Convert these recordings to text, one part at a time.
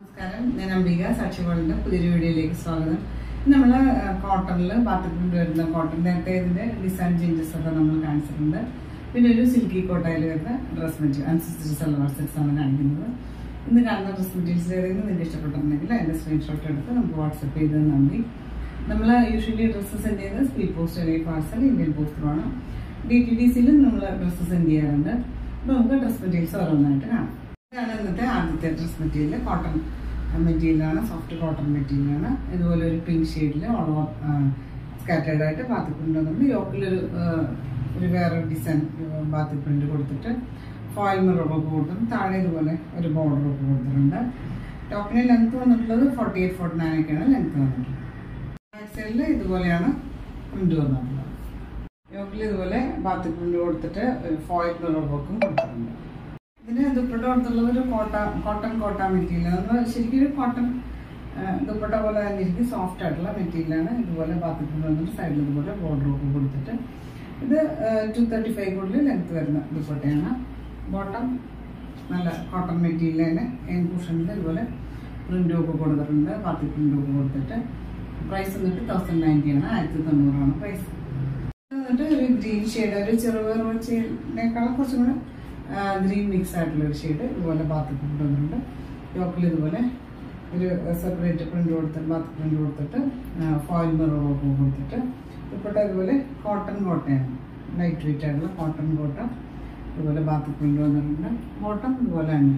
നമസ്കാരം ഞാൻ അംബിക സാക്ഷിപാടിന്റെ പുതിയൊരു വീഡിയോയിലേക്ക് സ്വാഗതം നമ്മൾ കോട്ടണിൽ ബാത്തിക്കൊണ്ട് വരുന്ന കോട്ടൺ നേരത്തെ ഇതിന്റെ ഡിസൈൻ ചേഞ്ചസ് ഒക്കെ നമ്മൾ കാണിച്ചിട്ടുണ്ട് പിന്നെ ഒരു സിൽക്കി കോട്ടയിൽ വരുന്ന ഡ്രസ് മെറ്റീരിയൽ അനുസരിച്ച് സൽവാർ സെറ്റ്സ് ആണ് കാണിക്കുന്നത് ഇന്ന് കാണുന്ന ഡ്രസ് മെറ്റീരിയൽസ് ഏതെങ്കിലും നിങ്ങൾക്ക് ഇഷ്ടപ്പെട്ടിട്ടുണ്ടെങ്കിൽ അതിന്റെ സ്ക്രീൻഷോട്ട് എടുത്ത് നമുക്ക് വാട്സപ്പ് ചെയ്ത് തന്നാൽ മതി നമ്മൾ യൂഷ്വലി ഡ്രസ്സ് സെൻഡ് ചെയ്യുന്നത് സ്പീഡ് പോസ്റ്റ് അല്ലെങ്കിൽ പാർസൽ ഇന്ത്യൻ പോസ്റ്റിലാണ് ഡി ടി ഡി സിയിലും നമ്മൾ ഡ്രസ്സ് സെൻഡ് ചെയ്യാറുണ്ട് അപ്പോൾ നമുക്ക് ഡ്രസ് മെറ്റീരിയൽസ് ഓരോന്നായിട്ട് കാണാം ഇതാണ് ഇന്നത്തെ ആദ്യത്തെ ഡ്രസ് മെറ്റീരിയൽ കോട്ടൺ മെറ്റീരിയലാണ് സോഫ്റ്റ് കോട്ടൺ മെറ്റീരിയലാണ് ഇതുപോലെ ഒരു പിങ്ക് ഷെയ്ഡിൽ ഓൾ ഓവർ സ്കാറ്റേഡ് ആയിട്ട് ബാത്തി പ്രിന്റ് വന്നിട്ട് യോക്കിലൊരു ഒരു വേറെ ഡിസൈൻ ബാത്തി പ്രിന്റ് കൊടുത്തിട്ട് ഫോയിൽ മിററൊക്കെ കൊടുത്തിട്ട് താഴെ ഇതുപോലെ ഒരു ബോർഡർ ഒക്കെ കൊടുത്തിട്ടുണ്ട് ടോപ്പിന് ലെങ്ത് വന്നിട്ടുള്ളത് ഫോർട്ടി എയ്റ്റ് ഫോർട്ടി നയൻ ഒക്കെയാണ് ലെങ്ത് വന്നിട്ടുള്ളത് ബാക്ക് സൈഡിൽ ഇതുപോലെയാണ് പ്രിന്റ് വന്നിട്ടുള്ളത് യോക്കിൽ ഇതുപോലെ ബാത്തി പ്രിന്റ് കൊടുത്തിട്ട് ഫോയിൽ മിറർ വർക്കും കൊടുത്തിട്ടുണ്ട് ഇതിന് ദുപ്പട്ട കൊടുത്തുള്ളത് ഒരു കോട്ട കോട്ടൺ കോട്ട മെറ്റീരിയൽ നമ്മൾ ശരിക്കും ഒരു കോട്ടൺ ദുപ്പട്ട പോലെ തന്നെ ഇരിക്കും സോഫ്റ്റ് ആയിട്ടുള്ള മെറ്റീരിയലാണ് ഇതുപോലെ ബാത്തിക്കൊണ്ട് വന്നിട്ട് സൈഡിൽ ഇതുപോലെ ബോർഡർ ഒക്കെ കൊടുത്തിട്ട് ഇത് ടു തേർട്ടി ഫൈവ് കൂടുതൽ ലെങ്ത് വരുന്ന ദുപ്പട്ടയാണ് ബോട്ടം നല്ല കോട്ടൺ മെറ്റീരിയൽ തന്നെ എൻ കുഷനിൽ ഇതുപോലെ പ്രിന്റും ഒക്കെ കൊടുത്തിട്ടുണ്ട് ബാത്തി പ്രിന്റും ഒക്കെ കൊടുത്തിട്ട് പ്രൈസ് വന്നിട്ട് തൗസൻഡ് നയൻറ്റി ആണ് ആയിരത്തി തൊണ്ണൂറാണ് പ്രൈസ് എന്നിട്ട് ഒരു ഗ്രീൻ ഷെയ്ഡ് ഒരു ചെറുപയർ വെച്ചതിനേക്കാളും കുറച്ചും കൂടെ ഗ്രീൻ മിക്സ് ആയിട്ടുള്ള ഒരു ഷെയ്ഡ് ഇതുപോലെ ബാത്ത് പ്രിന്റ് വന്നിട്ടുണ്ട് യോക്കിൽ ഇതുപോലെ ഒരു സെപ്പറേറ്റ് പ്രിന്റ് കൊടുത്തിട്ട് ബാത്ത് പ്രിന്റ് കൊടുത്തിട്ട് ഫോയിൽ മിററൊക്കെ കൊടുത്തിട്ട് ഇപ്പോഴത്തെ ഇതുപോലെ കോട്ടൺ കോട്ടയാണ് ലൈറ്റ് വെയിറ്റ് ആയിട്ടുള്ള കോട്ടൺ കോട്ട ഇതുപോലെ ബാത്ത് പ്രിന്റ് വന്നിട്ടുണ്ട് ബോട്ടം ഇതുപോലെ തന്നെ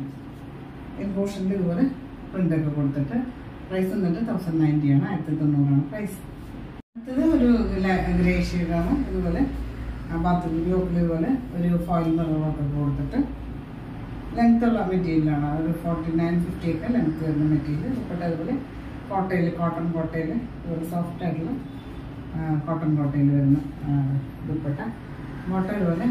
ഈ പോർഷനിൽ ഇതുപോലെ പ്രിന്റൊക്കെ കൊടുത്തിട്ട് പ്രൈസ് വന്നിട്ട് തൗസൻഡ് നയൻറ്റി ആണ് ആയിരത്തി തൊണ്ണൂറാണ് പ്രൈസ് അടുത്തത് ഒരു ഗ്രേ ഷെയ്ഡാണ് ഇതുപോലെ ബാത്റൂം യോക്കിൽ ഇതുപോലെ ഒരു ഫോയിൽ മിററൊക്കെ കൊടുത്തിട്ട് ലെങ്ത് ഉള്ള മെറ്റീരിയലാണ് ഒരു ഫോർട്ടി നയൻ ഫിഫ്റ്റി ഒക്കെ ലെങ്ത് വരുന്ന മെറ്റീരിയൽ ദുപ്പട്ട അതുപോലെ കോട്ടയിൽ കോട്ടൺ കോട്ടയിൽ ഒരു സോഫ്റ്റ് ആയിട്ടുള്ള കോട്ടൺ കോട്ടയിൽ വരുന്ന ദുപ്പട്ട ബോട്ട ഇതുപോലെ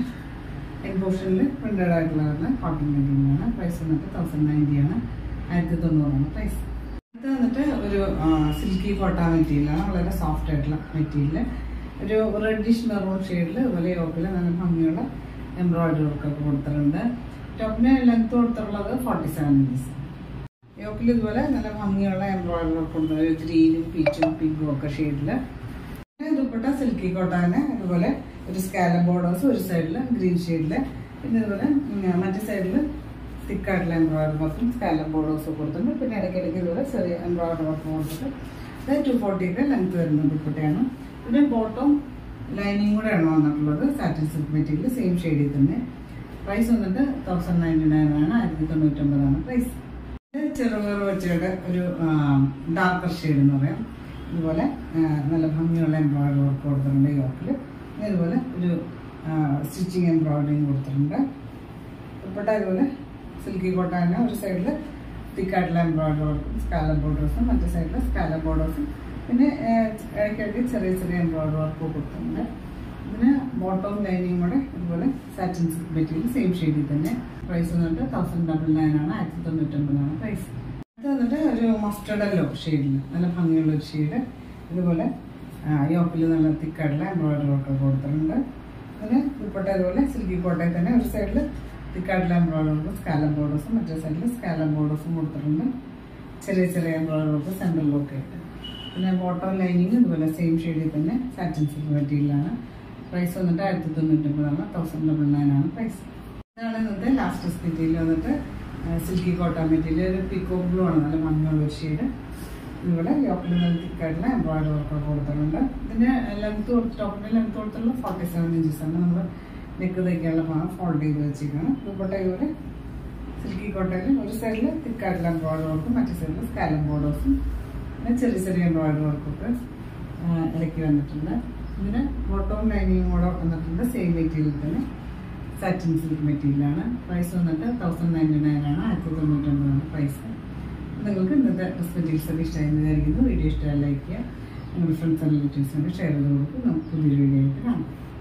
എൻ പോർഷനിൽ പ്രിന്റഡ് ആയിട്ടുള്ള വരുന്ന കോട്ടൺ മെറ്റീരിയലാണ് പ്രൈസ് വന്നിട്ട് തൗസൻഡ് നയൻറ്റി ആണ് ആയിരത്തി തൊണ്ണൂറാണ് പ്രൈസ് ഇത് വന്നിട്ട് ഒരു സിൽക്കി കോട്ട മെറ്റീരിയലാണ് വളരെ സോഫ്റ്റ് ആയിട്ടുള്ള മെറ്റീരിയൽ ഒരു റെഡിഷ് മെറൂൺ ഷെയ്ഡിൽ ഇതുപോലെ യോക്കിൽ നല്ല ഭംഗിയുള്ള എംബ്രോയിഡറി വർക്കൊക്കെ കൊടുത്തിട്ടുണ്ട് ടോപ്പിന് ലെങ്ത് കൊടുത്തിട്ടുള്ളത് ഫോർട്ടി സെവൻ ഇഞ്ചസ് യോക്കിൽ ഇതുപോലെ നല്ല ഭംഗിയുള്ള എംബ്രോയിഡറി വർക്ക് കൊടുത്തത് ഒരു ഗ്രീനും പീച്ചും പിങ്കും ഒക്കെ ഷെയ്ഡിൽ ദുപ്പട്ട സിൽക്കി കോട്ടാന് ഇതുപോലെ ഒരു സ്കാല ബോർഡേഴ്സ് ഒരു സൈഡിൽ ഗ്രീൻ ഷെയ്ഡിൽ പിന്നെ ഇതുപോലെ മറ്റേ സൈഡിൽ തിക്കായിട്ടുള്ള എംബ്രോയിഡറി വർക്കും സ്കാല ബോർഡേഴ്സും കൊടുത്തിട്ടുണ്ട് പിന്നെ ഇടയ്ക്കിടയ്ക്ക് ഇതുപോലെ ചെറിയ എംബ്രോയിഡറി വർക്ക് കൊടുത്തിട്ട് ഇത് ടു ഫോർട്ടി ഒക്കെ ലെങ്ത് വരുന്ന ദുപ്പട്ടയാണ് പിന്നെ ബോട്ടം ലൈനിങ് കൂടെയാണ് വന്നിട്ടുള്ളത് സാറ്റിൻ സിൽക്ക് മെറ്റീരിയൽ സെയിം ഷെയ്ഡിൽ തന്നെ പ്രൈസ് വന്നിട്ട് തൗസൻഡ് നയൻറ്റി നയൻ ആണ് ആയിരത്തി തൊണ്ണൂറ്റൊമ്പതാണ് പ്രൈസ് ഇത് ചെറുപയർ വെച്ചയുടെ ഒരു ഡാർക്കർ ഷെയ്ഡ് എന്ന് പറയാം ഇതുപോലെ നല്ല ഭംഗിയുള്ള എംബ്രോയിഡറി വർക്ക് കൊടുത്തിട്ടുണ്ട് യോക്കിൽ ഇതുപോലെ ഒരു സ്റ്റിച്ചിങ് എംബ്രോയിഡറിങ് കൊടുത്തിട്ടുണ്ട് ഉൾപ്പെട്ട ഇതുപോലെ സിൽക്കി കോട്ടാന ഒരു സൈഡിൽ തിക്കായിട്ടുള്ള എംബ്രോയിഡറി വർക്കും സ്കാലർ ബോർഡേഴ്സും മറ്റേ സൈഡിൽ സ്കാലർ ബോർഡേഴ്സും പിന്നെ ഇടയ്ക്കിടയ്ക്ക് ചെറിയ ചെറിയ എംബ്രോയിഡറി വർക്ക് കൊടുത്തിട്ടുണ്ട് ഇതിന് ബോട്ടവും ലൈനിങ് കൂടെ ഇതുപോലെ സാറ്റിൻ സിൽക്ക് മെറ്റീരിയൽ സെയിം ഷെയ്ഡിൽ തന്നെ പ്രൈസ് വന്നിട്ട് തൗസൻഡ് ഡബിൾ നയൻ ആണ് ആയിരത്തി തൊണ്ണൂറ്റൊമ്പതാണ് പ്രൈസ് ഇത് വന്നിട്ട് ഒരു മസ്റ്റർഡ് അല്ലോ ഷെയ്ഡിൽ നല്ല ഭംഗിയുള്ള ഒരു ഷെയ്ഡ് ഇതുപോലെ യോക്കിൽ നല്ല തിക്കായിട്ടുള്ള എംബ്രോയിഡറി വർക്ക് കൊടുത്തിട്ടുണ്ട് അതിന് ദുപ്പട്ട ഇതുപോലെ സിൽക്കി കോട്ടയിൽ തന്നെ ഒരു സൈഡിൽ തിക്കായിട്ടുള്ള എംബ്രോയിഡറി വർക്ക് സ്കാലം ബോർഡേഴ്സും മറ്റേ സൈഡിൽ സ്കാലം ബോർഡേഴ്സും കൊടുത്തിട്ടുണ്ട് ചെറിയ ചെറിയ എംബ്രോയിഡറി വർക്ക് സെൻറ്ററിലൊക്കെ ആയിട്ട് പിന്നെ ബോട്ടം ലൈനിങ് ഇതുപോലെ സെയിം ഷെയ്ഡിൽ തന്നെ സാറ്റിൻ സിൽക്ക് മെറ്റീരിയലാണ് പ്രൈസ് വന്നിട്ട് ആയിരത്തി തൊണ്ണൂറ്റൊമ്പതാണ് തൗസൻഡ് ഡബിൾ നയൻ ആണ് പ്രൈസ് ഇതാണ് ഇന്നത്തെ ലാസ്റ്റ് മെറ്റീരിയൽ വന്നിട്ട് സിൽക്കി കോട്ട മെറ്റീരിയൽ ഒരു പിക്കോ ബ്ലൂ ആണ് നല്ല മഞ്ഞുള്ള ഒരു ഷെയ്ഡ് ഇവിടെ യോക്കിൽ നിന്ന് തിക്കായിട്ടുള്ള എംബ്രോയിഡറി വർക്ക് കൊടുത്തിട്ടുണ്ട് ഇതിന് ലെങ്ത് കൊടുത്ത് ടോപ്പിൻ്റെ ലെങ്ത് കൊടുത്തുള്ള ഫോർട്ടി സെവൻ ഇഞ്ചസ് ആണ് നമ്മൾ നെക്ക് തയ്ക്കാനുള്ള ഭാഗം ഫോൾഡ് ചെയ്ത് വെച്ചിരിക്കുകയാണ് ദുപ്പട്ട ഇതുപോലെ സിൽക്കി കോട്ടയിൽ ഒരു സൈഡിൽ തിക്കായിട്ടുള്ള എംബ്രോയിഡറി വർക്കും മറ്റേ സൈഡിൽ സ്കാലം ബോർഡേഴ്സും പിന്നെ ചെറിയ ചെറിയ എംബ്രോയിഡറി വർക്കൊക്കെ ഇടയ്ക്ക് വന്നിട്ടുണ്ട് ഇതിന് ബോട്ടവും ലൈനിങ്ങും കൂടെ വന്നിട്ടുണ്ട് സെയിം മെറ്റീരിയൽ തന്നെ സാറ്റിൻ സിൽക്ക് മെറ്റീരിയലാണ് പ്രൈസ് വന്നിട്ട് തൗസൻഡ് നയൻറ്റി നയൻ ആണ് ആയിരത്തി തൊണ്ണൂറ്റൊമ്പതാണ് പ്രൈസ് നിങ്ങൾക്ക് ഇന്നത്തെ ഡ്രസ് മെറ്റീരിയൽസ് ഒക്കെ ഇഷ്ടമായി വിചാരിക്കുന്നു വീഡിയോ ഇഷ്ടമായി ലൈക്ക് ചെയ്യുക നിങ്ങളുടെ ഫ്രണ്ട്സ് ആൻഡ് റിലേറ്റീവ്സിനോട് ഷെയർ ചെയ്ത് കൊടുക്കും നമുക്ക് പുതിയൊരു വീഡിയോ ആയിട്ട് കാണാം